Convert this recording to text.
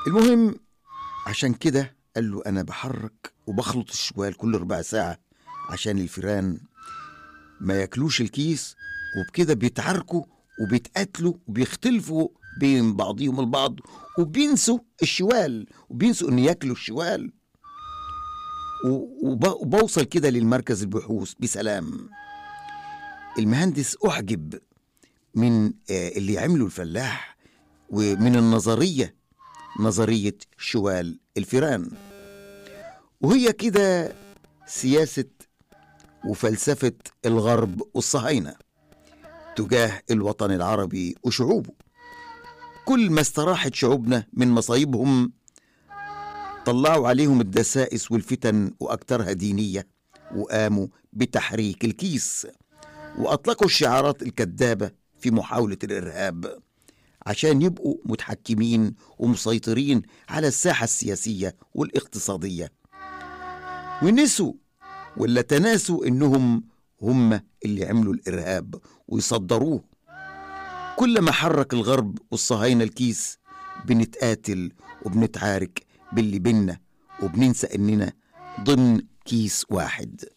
المهم عشان كده قال له أنا بحرك وبخلط الشوال كل ربع ساعة عشان الفيران ما ياكلوش الكيس وبكده بيتعاركوا وبيتقاتلوا وبيختلفوا بين بعضهم البعض وبينسوا الشوال وبينسوا ان ياكلوا الشوال و- وب- وبوصل كده للمركز البحوث بسلام المهندس أعجب من آه، اللي عمله الفلاح ومن النظرية نظرية شوال الفيران وهي كده سياسة وفلسفة الغرب والصهاينة تجاه الوطن العربي وشعوبه كل ما استراحت شعوبنا من مصايبهم طلعوا عليهم الدسائس والفتن وأكثرها دينية وقاموا بتحريك الكيس وأطلقوا الشعارات الكذابة في محاولة الإرهاب عشان يبقوا متحكمين ومسيطرين على الساحة السياسية والاقتصادية ونسوا ولا تناسوا إنهم هم اللي عملوا الإرهاب ويصدروه كلما حرك الغرب والصهاينة الكيس بنتقاتل وبنتعارك باللي بينا وبننسى إننا ضمن كيس واحد